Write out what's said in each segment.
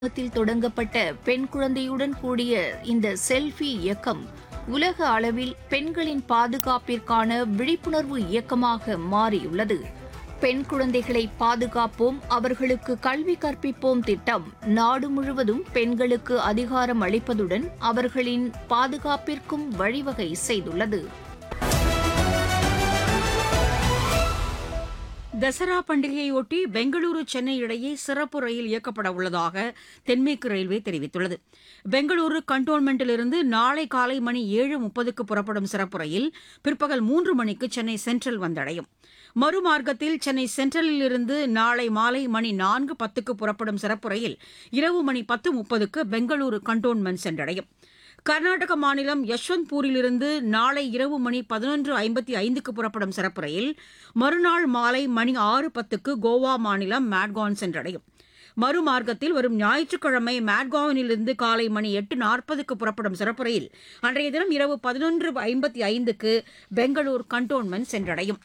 த்தில் தொடங்கப்பட்ட பெண் குழந்தையுடன் கூடிய இந்த செல்ஃபி இயக்கம் உலக அளவில் பெண்களின் பாதுகாப்பிற்கான விழிப்புணர்வு இயக்கமாக மாறியுள்ளது பெண் குழந்தைகளை பாதுகாப்போம் அவர்களுக்கு கல்வி கற்பிப்போம் திட்டம் நாடு முழுவதும் பெண்களுக்கு அதிகாரம் அளிப்பதுடன் அவர்களின் பாதுகாப்பிற்கும் வழிவகை செய்துள்ளது தசரா பண்டிகையொட்டி பெங்களூரு சென்னை இடையே சிறப்பு ரயில் இயக்கப்பட உள்ளதாக தென்மேற்கு ரயில்வே தெரிவித்துள்ளது பெங்களூரு கண்டோன்மெண்டிலிருந்து நாளை காலை மணி ஏழு முப்பதுக்கு புறப்படும் சிறப்பு ரயில் பிற்பகல் மூன்று மணிக்கு சென்னை சென்ட்ரல் வந்தடையும் மறுமார்க்கத்தில் சென்னை சென்ட்ரலில் இருந்து நாளை மாலை மணி நான்கு பத்துக்கு புறப்படும் சிறப்பு ரயில் இரவு மணி பத்து முப்பதுக்கு பெங்களூரு கண்டோன்மெண்ட் சென்றடையும் கர்நாடக மாநிலம் யஷ்வந்த்பூரிலிருந்து நாளை இரவு மணி பதினொன்று ஐம்பத்தி ஐந்துக்கு புறப்படும் சிறப்பு ரயில் மறுநாள் மாலை மணி ஆறு பத்துக்கு கோவா மாநிலம் மேட்கான் சென்றடையும் மறுமார்க்கத்தில் வரும் ஞாயிற்றுக்கிழமை மேட்காவனிலிருந்து காலை மணி எட்டு நாற்பதுக்கு புறப்படும் சிறப்பு ரயில் அன்றைய தினம் இரவு பதினொன்று ஐம்பத்தி ஐந்துக்கு பெங்களூர் கண்டோன்மெண்ட் சென்றடையும்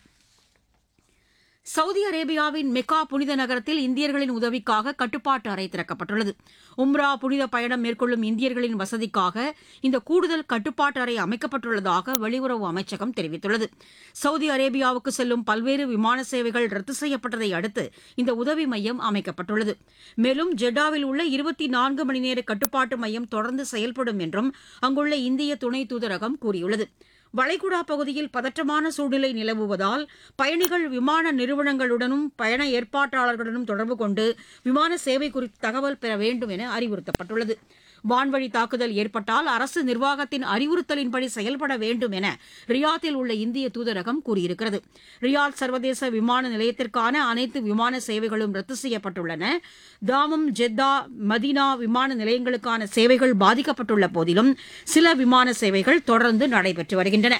சவுதி அரேபியாவின் மெக்கா புனித நகரத்தில் இந்தியர்களின் உதவிக்காக கட்டுப்பாட்டு அறை திறக்கப்பட்டுள்ளது உம்ரா புனித பயணம் மேற்கொள்ளும் இந்தியர்களின் வசதிக்காக இந்த கூடுதல் கட்டுப்பாட்டு அறை அமைக்கப்பட்டுள்ளதாக வெளியுறவு அமைச்சகம் தெரிவித்துள்ளது சவுதி அரேபியாவுக்கு செல்லும் பல்வேறு விமான சேவைகள் ரத்து செய்யப்பட்டதை அடுத்து இந்த உதவி மையம் அமைக்கப்பட்டுள்ளது மேலும் ஜெட்டாவில் உள்ள இருபத்தி நான்கு மணி நேர கட்டுப்பாட்டு மையம் தொடர்ந்து செயல்படும் என்றும் அங்குள்ள இந்திய துணை தூதரகம் கூறியுள்ளது வளைகுடா பகுதியில் பதற்றமான சூழ்நிலை நிலவுவதால் பயணிகள் விமான நிறுவனங்களுடனும் பயண ஏற்பாட்டாளர்களுடனும் தொடர்பு கொண்டு விமான சேவை குறித்து தகவல் பெற வேண்டும் என அறிவுறுத்தப்பட்டுள்ளது வான்வழி தாக்குதல் ஏற்பட்டால் அரசு நிர்வாகத்தின் அறிவுறுத்தலின்படி செயல்பட வேண்டும் என ரியாத்தில் உள்ள இந்திய தூதரகம் கூறியிருக்கிறது ரியாத் சர்வதேச விமான நிலையத்திற்கான அனைத்து விமான சேவைகளும் ரத்து செய்யப்பட்டுள்ளன தாமம் ஜெத்தா மதீனா விமான நிலையங்களுக்கான சேவைகள் பாதிக்கப்பட்டுள்ள போதிலும் சில விமான சேவைகள் தொடர்ந்து நடைபெற்று வருகின்றன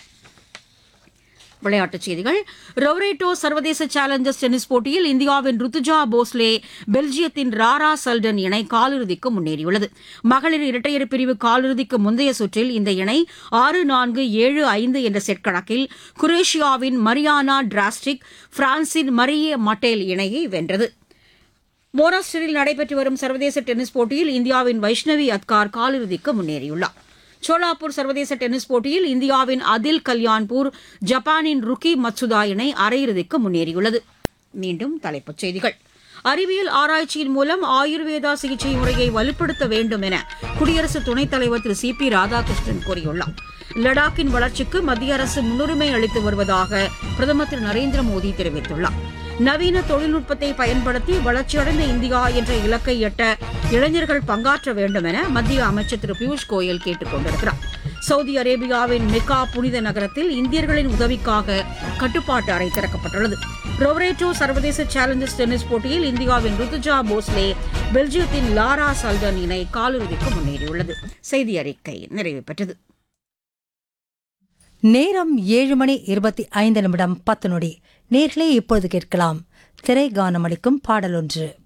விளையாட்டுச் செய்திகள் ரொவரேட்டோ சர்வதேச சேலஞ்சர்ஸ் டென்னிஸ் போட்டியில் இந்தியாவின் ருத்துஜா போஸ்லே பெல்ஜியத்தின் ராரா சல்டன் இணை காலிறுதிக்கு முன்னேறியுள்ளது மகளிர் இரட்டையர் பிரிவு காலிறுதிக்கு முந்தைய சுற்றில் இந்த இணை ஆறு நான்கு ஏழு ஐந்து என்ற செட் கணக்கில் குரேஷியாவின் மரியானா டிராஸ்டிக் பிரான்சின் மரியே மட்டேல் இணையை வென்றது மோனாஸ்டரில் நடைபெற்று வரும் சர்வதேச டென்னிஸ் போட்டியில் இந்தியாவின் வைஷ்ணவி அத்கார் காலிறுதிக்கு முன்னேறியுள்ளார் சோலாப்பூர் சர்வதேச டென்னிஸ் போட்டியில் இந்தியாவின் அதில் கல்யாண்பூர் ஜப்பானின் ருக்கி மத்சுதா இணை அரையிறுதிக்கு முன்னேறியுள்ளது மீண்டும் தலைப்புச் செய்திகள் அறிவியல் ஆராய்ச்சியின் மூலம் ஆயுர்வேதா சிகிச்சை முறையை வலுப்படுத்த வேண்டும் என குடியரசு துணைத் தலைவர் திரு சி பி ராதாகிருஷ்ணன் கூறியுள்ளார் லடாக்கின் வளர்ச்சிக்கு மத்திய அரசு முன்னுரிமை அளித்து வருவதாக பிரதமர் திரு நரேந்திர மோடி தெரிவித்துள்ளார் நவீன தொழில்நுட்பத்தை பயன்படுத்தி வளர்ச்சியடைந்த இந்தியா என்ற இலக்கை எட்ட இளைஞர்கள் பங்காற்ற வேண்டும் என மத்திய அமைச்சர் திரு பியூஷ் கோயல் கேட்டுக் கொண்டிருக்கிறார் சவுதி அரேபியாவின் மெக்கா புனித நகரத்தில் இந்தியர்களின் உதவிக்காக கட்டுப்பாட்டு அறை திறக்கப்பட்டுள்ளது ரொவரேட்டோ சர்வதேச சேலஞ்சர்ஸ் டென்னிஸ் போட்டியில் இந்தியாவின் ருத்துஜா போஸ்லே பெல்ஜியத்தின் லாரா சல்டன் இணை காலிறுதிக்கு முன்னேறியுள்ளது செய்தி அறிக்கை நிறைவு பெற்றது நேரம் ஏழு மணி இருபத்தி ஐந்து நிமிடம் பத்து நொடி நேர்களே இப்பொழுது கேட்கலாம் திரை கானமளிக்கும் பாடலொன்று